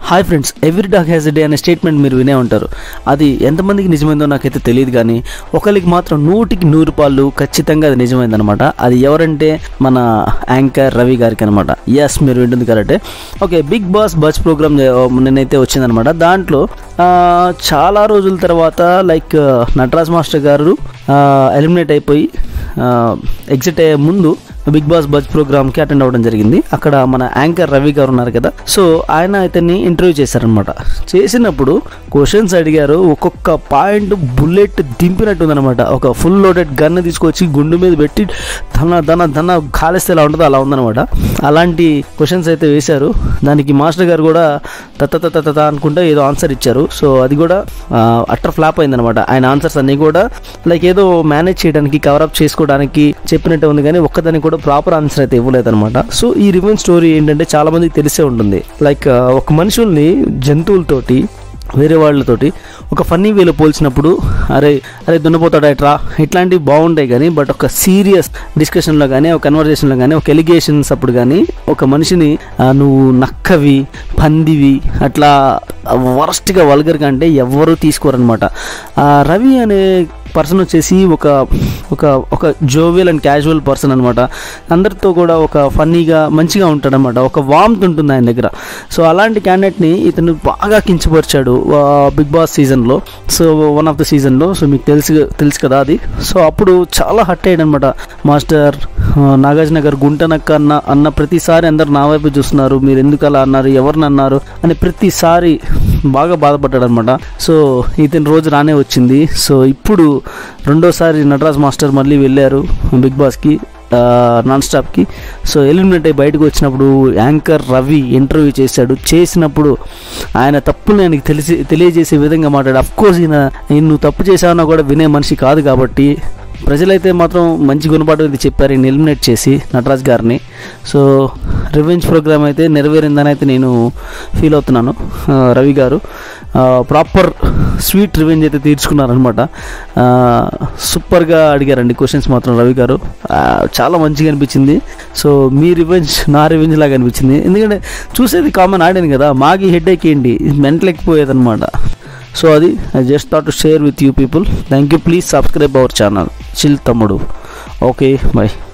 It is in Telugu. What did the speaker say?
hi friends every dog has a day అనే స్టేట్మెంట్ మీరు వినే ఉంటారు అది ఎంతమందికి నిజమైందో నాకైతే తెలియదు కానీ ఒకరికి మాత్రం నూటికి నూరు పాళ్ళు ఖచ్చితంగా అది నిజమైందనమాట అది ఎవరంటే మన యాంకర్ రవి గారికి అనమాట ఎస్ మీరు వింటుంది కరెక్టే okay big boss buzz program నిన్నైతే వచ్చిందనమాట దాంట్లో ఆ, చాలా రోజుల తర్వాత లైక్ నటరాజ్ మాస్టర్ గారు ఎలిమినేట్ అయిపోయి ఎగ్జిట్ అయ్యే ముందు బిగ్ బాస్ బజ్ ప్రోగ్రామ్కి అటెండ్ అవ్వడం జరిగింది అక్కడ మన యాంకర్ రవి గారు ఉన్నారు కదా సో ఆయన ఇతన్ని ఇంటర్వ్యూ చేశారనమాట చేసినప్పుడు క్వశ్చన్స్ అడిగారు ఒక్కొక్క పాయింట్ బుల్లెట్ దింపినట్టుందనమాట ఒక ఫుల్ లోడెడ్ గన్ తీసుకొచ్చి గుండు మీద పెట్టి ధన ధన ధన కాలిస్తే ఎలా ఉంటుందో అలా ఉందనమాట అలాంటి క్వశ్చన్స్ అయితే వేశారు దానికి మాస్టర్ గారు కూడా తత్త తత్త తత్త అనుకుంటే ఏదో ఆన్సర్ ఇచ్చారు సో అది కూడా అట్టర్ ఫ్లాప్ అయిందనమాట ఆయన ఆన్సర్స్ అన్నీ కూడా లైక్ ఏదో మేనేజ్ చేయడానికి కవరప్ చేసుకోవడానికి చెప్పినట్టు ఉంది కానీ ఒక్కదానికి కూడా ప్రాపర్ ఆన్సర్ అయితే ఇవ్వలేదు అనమాట సో ఈ రివెన్ స్టోరీ ఏంటంటే చాలా మందికి తెలిసే ఉంటుంది లైక్ ఒక మనుషుల్ని జంతువులతోటి వేరే వాళ్ళతోటి ఒక ఫన్నీ వేలో పోల్చినప్పుడు అరే అరే దున్నపోతాడు ఎట్రా ఇట్లాంటివి బాగుంటాయి కానీ బట్ ఒక సీరియస్ డిస్కషన్లో కానీ ఒక కన్వర్జేషన్లో కానీ ఒక ఎలిగేషన్స్ అప్పుడు కానీ ఒక మనిషిని ఆ, నువ్వు నక్కవి పందివి అట్లా వరస్ట్గా వల్గర్గా అంటే ఎవ్వరూ తీసుకోరనమాట రవి అనే పర్సన్ వచ్చేసి ఒక ఒక ఒక జోవియల్ అండ్ క్యాజువల్ పర్సన్ అనమాట అందరితో కూడా ఒక ఫన్నీగా మంచిగా ఉంటాడనమాట ఒక వామ్త్ ఉంటుంది ఆయన దగ్గర సో అలాంటి క్యాండిడేట్ని ఇతను బాగా కించపరిచాడు బిగ్ బాస్ సీజన్లో సో వన్ ఆఫ్ ద సీజన్లో సో మీకు తెలుసు తెలుసు కదా అది సో అప్పుడు చాలా హట్ అయ్యాడు అనమాట మాస్టర్ ఆ, నాగార్జున గారు గుంటనక్క అన్న అన్న ప్రతిసారి అందరు నా వైపు చూస్తున్నారు మీరు ఎందుకు అలా అన్నారు ఎవరిని అన్నారు అని ప్రతిసారి బాగా బాధపడ్డాడు అనమాట సో ఇతని రోజు రానే వచ్చింది సో ఇప్పుడు రెండోసారి నటరాజ్ మాస్టర్ మళ్ళీ వెళ్ళారు బిగ్ బాస్కి నాన్ స్టాప్కి సో ఎలిమినేట్ అయ్యి బయటకు వచ్చినప్పుడు యాంకర్ రవి ఇంటర్వ్యూ చేశాడు చేసినప్పుడు ఆయన తప్పుని ఆయనకి తెలిసి తెలియజేసే విధంగా మాట్లాడు అఫ్ కోర్స్ ఈయన నేను నువ్వు తప్పు చేశావన్నా కూడా వినే మనిషి కాదు కాబట్టి ప్రజలైతే మాత్రం మంచి గుణపాఠం ఇది చెప్పారు ఈయన ఎలిమినేట్ చేసి నటరాజ్ గారిని సో రివెంజ్ ప్రోగ్రామ్ అయితే నెరవేరిందని అయితే నేను ఫీల్ అవుతున్నాను ఆ, రవి గారు ప్రాపర్ స్వీట్ రివెంజ్ అయితే తీర్చుకున్నారనమాట సూపర్గా అడిగారండి క్వశ్చన్స్ మాత్రం రవి గారు ఆ, చాలా మంచిగా అనిపించింది సో మీ రివెంజ్ నా రివెంజ్ లాగా అనిపించింది ఎందుకంటే చూసేది కామన్ ఆడాను కదా మాకి హెడ్ ఎక్ ఏంటి మెంటలెక్కిపోయేదన్నమాట సో అది I just thought to share with you people thank you please subscribe our channel chill తమ్ముడు ఓకే బాయ్